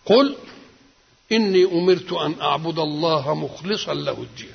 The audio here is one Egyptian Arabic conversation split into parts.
قل إني أمرت أن أعبد الله مخلصا له الدين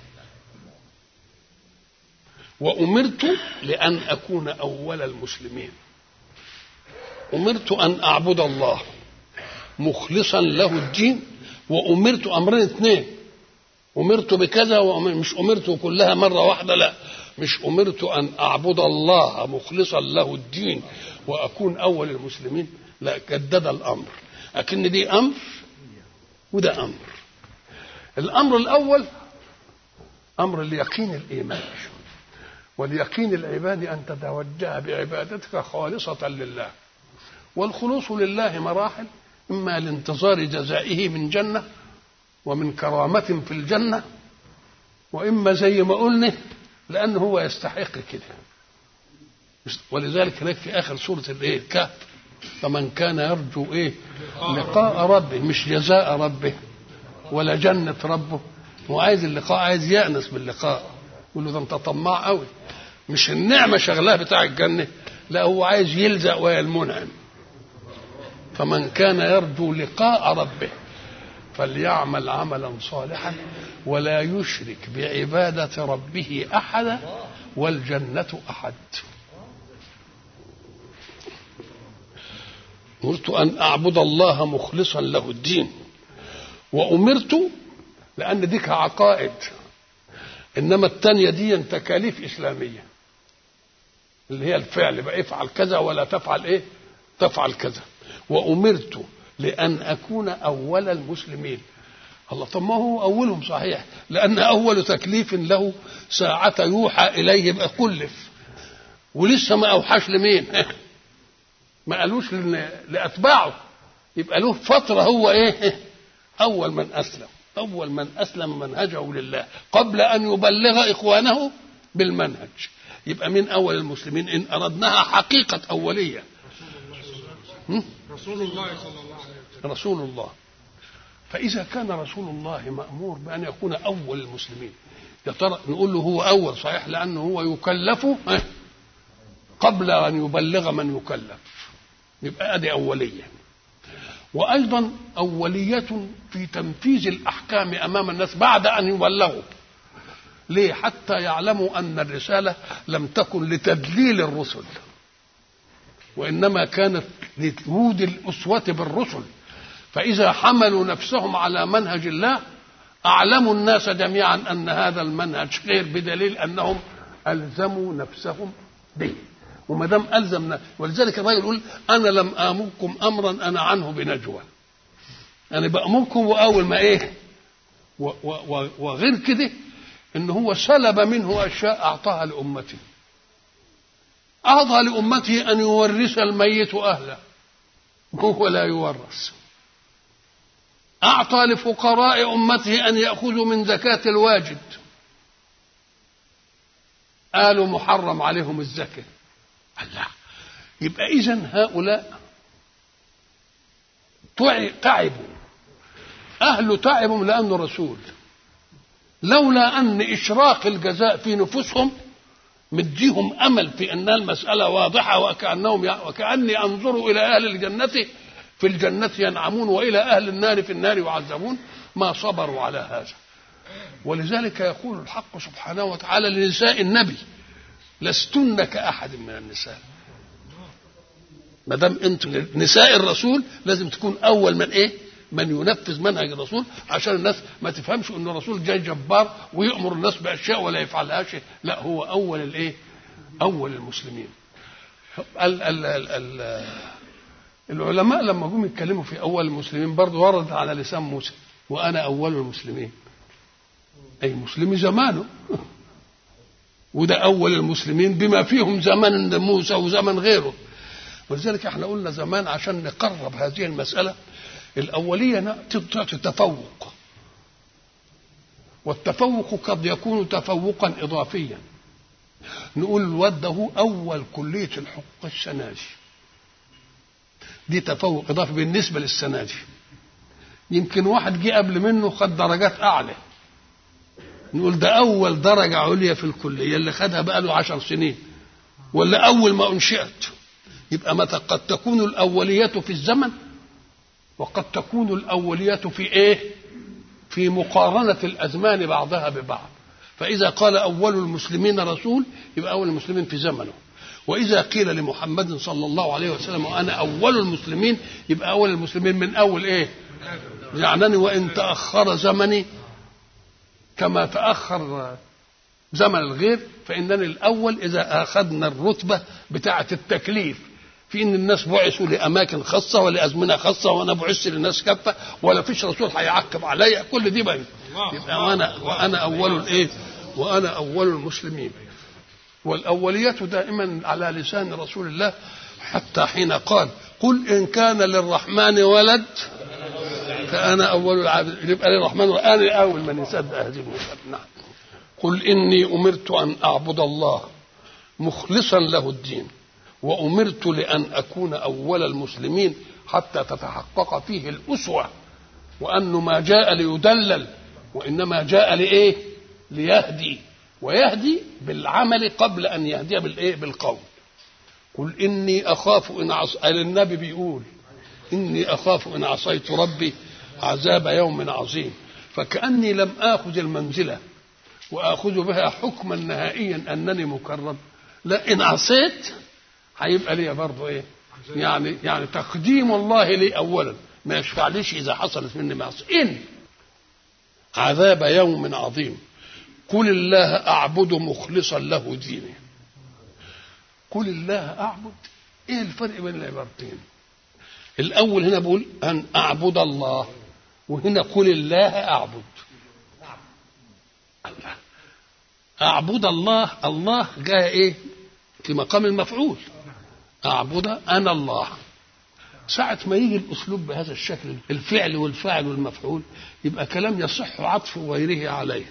وأمرت لأن أكون أول المسلمين أمرت أن أعبد الله مخلصا له الدين وأمرت أمرين اثنين أمرت بكذا ومش أمرت كلها مرة واحدة لا مش أمرت أن أعبد الله مخلصا له الدين وأكون أول المسلمين لا جدد الأمر لكن دي أمر وده أمر الأمر الأول أمر اليقين الإيماني واليقين العبادي أن تتوجه بعبادتك خالصة لله والخلوص لله مراحل إما لانتظار جزائه من جنة ومن كرامة في الجنة وإما زي ما قلنا لأنه هو يستحق كده ولذلك هناك في آخر سورة الإيه الكهف فمن كان يرجو إيه لقاء ربه مش جزاء ربه ولا جنة ربه هو عايز اللقاء عايز يأنس باللقاء يقول له ده أنت طماع قوي مش النعمة شغلها بتاع الجنة لا هو عايز يلزق ويا المنعم فمن كان يرجو لقاء ربه فليعمل عملا صالحا ولا يشرك بعبادة ربه أحدا والجنة أحد أمرت أن أعبد الله مخلصا له الدين وأمرت لأن ديك عقائد إنما الثانية دي تكاليف إسلامية اللي هي الفعل بقى افعل كذا ولا تفعل إيه تفعل كذا وأمرت لأن أكون أول المسلمين الله طب ما هو أولهم صحيح لأن أول تكليف له ساعة يوحى إليه يبقى كلف ولسه ما أوحاش لمين ما قالوش لأتباعه يبقى له فترة هو إيه أول من أسلم أول من أسلم منهجه لله قبل أن يبلغ إخوانه بالمنهج يبقى من أول المسلمين إن أردناها حقيقة أولية رسول الله صلى الله عليه وسلم رسول الله فإذا كان رسول الله مأمور بأن يكون أول المسلمين يا ترى نقول له هو أول صحيح لأنه هو يكلف قبل أن يبلغ من يكلف يبقى أدي أولية وأيضا أولية في تنفيذ الأحكام أمام الناس بعد أن يبلغوا ليه حتى يعلموا أن الرسالة لم تكن لتدليل الرسل وإنما كانت لوجود الأسوة بالرسل فإذا حملوا نفسهم على منهج الله أعلموا الناس جميعا أن هذا المنهج خير بدليل أنهم ألزموا نفسهم به وما دام ألزم ولذلك الراجل يقول أنا لم آمركم أمرا أنا عنه بنجوى أنا بأمركم وأول ما إيه و و وغير كده إن هو سلب منه أشياء أعطاها لأمته أعطى لأمته أن يورث الميت أهله وهو لا يورث أعطى لفقراء أمته أن يأخذوا من زكاة الواجد قالوا محرم عليهم الزكاة الله يبقى إذن هؤلاء تعبوا أهل تعبوا لأنه رسول لولا أن إشراق الجزاء في نفوسهم مديهم امل في ان المساله واضحه وكانهم وكاني انظر الى اهل الجنه في الجنه ينعمون والى اهل النار في النار يعذبون ما صبروا على هذا ولذلك يقول الحق سبحانه وتعالى لنساء النبي لستن كاحد من النساء ما دام انتم نساء الرسول لازم تكون اول من ايه من ينفذ منهج الرسول عشان الناس ما تفهمش ان الرسول جاي جبار ويامر الناس باشياء ولا يفعلهاش لا هو اول الايه اول المسلمين ال ال ال ال العلماء لما جم يتكلموا في اول المسلمين برضه ورد على لسان موسى وانا اول المسلمين اي مسلمي زمانه وده اول المسلمين بما فيهم زمن موسى وزمن غيره ولذلك احنا قلنا زمان عشان نقرب هذه المساله الأولية تعطي تفوق والتفوق قد يكون تفوقا إضافيا نقول الواد ده هو أول كلية الحقوق السنة دي دي تفوق إضافي بالنسبة للسنة دي يمكن واحد جه قبل منه خد درجات أعلى نقول ده أول درجة عليا في الكلية اللي خدها بقى له عشر سنين ولا أول ما أنشئت يبقى متى قد تكون الأولية في الزمن وقد تكون الأولية في إيه في مقارنة الأزمان بعضها ببعض فإذا قال أول المسلمين رسول يبقى أول المسلمين في زمنه وإذا قيل لمحمد صلى الله عليه وسلم وأنا أول المسلمين يبقى أول المسلمين من أول إيه يعنني وإن تأخر زمني كما تأخر زمن الغير فإنني الأول إذا أخذنا الرتبة بتاعة التكليف في ان الناس بعثوا لاماكن خاصه ولازمنه خاصه وانا بعثت للناس كافه ولا فيش رسول هيعقب عليا كل دي بقى يبقى وانا وانا اول الايه وانا اول المسلمين والاوليه دائما على لسان رسول الله حتى حين قال قل ان كان للرحمن ولد فانا اول العابد يبقى للرحمن انا اول من يصدق هذه المسألة نعم قل اني امرت ان اعبد الله مخلصا له الدين وأمرت لأن أكون أول المسلمين حتى تتحقق فيه الأسوة وأنه ما جاء ليدلل وإنما جاء لإيه ليهدي ويهدي بالعمل قبل أن يهدي بالإيه بالقول قل إني أخاف إن عص... النبي بيقول إني أخاف إن عصيت ربي عذاب يوم عظيم فكأني لم آخذ المنزلة وآخذ بها حكما نهائيا أنني مكرم لا إن عصيت هيبقى ليا برضه ايه يعني يعني تقديم الله لي اولا ما يشفعليش اذا حصلت مني معصيه ان عذاب يوم عظيم قل الله اعبد مخلصا له ديني قل الله اعبد ايه الفرق بين العبارتين الاول هنا بقول ان اعبد الله وهنا قل الله اعبد الله اعبد الله الله جاء ايه في مقام المفعول أعبد أنا الله ساعة ما يجي الأسلوب بهذا الشكل الفعل والفاعل والمفعول يبقى كلام يصح عطف غيره عليه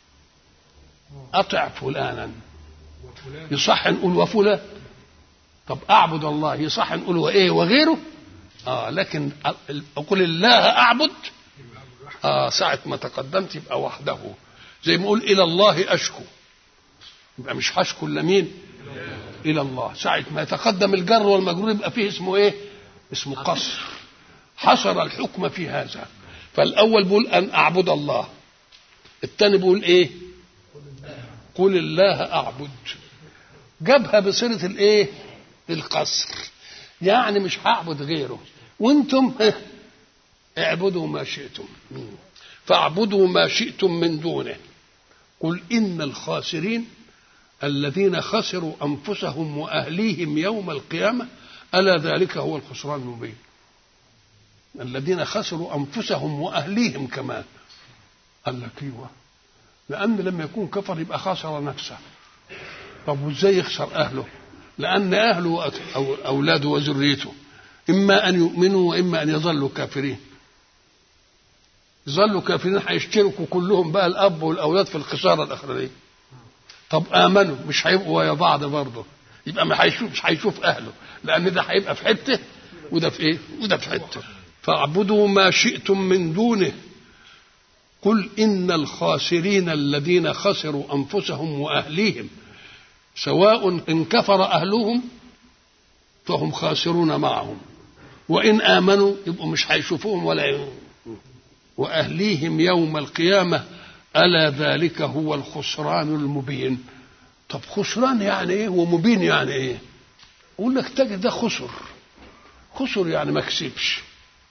أطع فلانا يصح نقول وفلان طب أعبد الله يصح نقول وإيه وغيره آه لكن أقول الله أعبد آه ساعة ما تقدمت يبقى وحده زي ما أقول إلى الله أشكو يبقى مش هشكو إلا مين؟ الى الله ساعه ما يتقدم الجر والمجرور يبقى فيه اسمه ايه اسمه قصر حصر الحكم في هذا فالاول بيقول ان اعبد الله الثاني بيقول ايه قل الله اعبد جابها بصيغه الايه القصر يعني مش هعبد غيره وانتم اعبدوا ما شئتم فاعبدوا ما شئتم من دونه قل ان الخاسرين الذين خسروا انفسهم واهليهم يوم القيامه الا ذلك هو الخسران المبين الذين خسروا انفسهم واهليهم كمان قال لك ايوه لان لما يكون كفر يبقى خسر نفسه طب وازاي يخسر اهله لان اهله او اولاده وذريته اما ان يؤمنوا واما ان يظلوا كافرين يظلوا كافرين هيشتركوا كلهم بقى الاب والاولاد في الخساره الاخرانيه طب امنوا مش هيبقوا ويا بعض برضه يبقى ما هيشوف مش هيشوف اهله لان ده هيبقى في حته وده في ايه وده في حته فاعبدوا ما شئتم من دونه قل ان الخاسرين الذين خسروا انفسهم واهليهم سواء ان كفر اهلهم فهم خاسرون معهم وان امنوا يبقوا مش هيشوفوهم ولا واهليهم يوم القيامه ألا ذلك هو الخسران المبين طب خسران يعني ايه ومبين يعني ايه اقول لك تجد ده خسر خسر يعني ما كسبش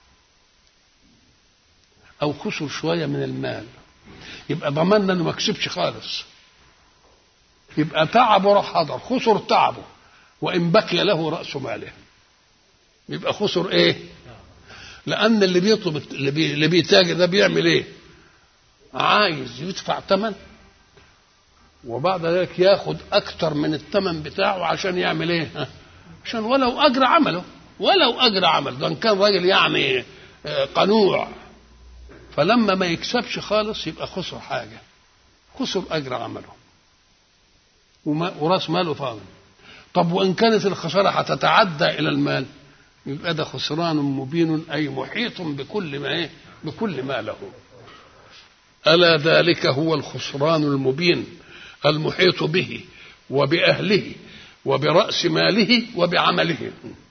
او خسر شويه من المال يبقى ضمننا انه ما كسبش خالص يبقى تعبه راح حضر خسر تعبه وان بقي له راس ماله يبقى خسر ايه لان اللي بيطلب اللي, بي اللي بيتاجر ده بيعمل ايه عايز يدفع ثمن وبعد ذلك ياخد اكتر من الثمن بتاعه عشان يعمل ايه عشان ولو اجر عمله ولو اجر عمل ده كان راجل يعني قنوع فلما ما يكسبش خالص يبقى خسر حاجه خسر اجر عمله وراس ماله فاضل طب وان كانت الخساره هتتعدى الى المال يبقى ده خسران مبين اي محيط بكل ما ايه بكل ما له الا ذلك هو الخسران المبين المحيط به وباهله وبراس ماله وبعمله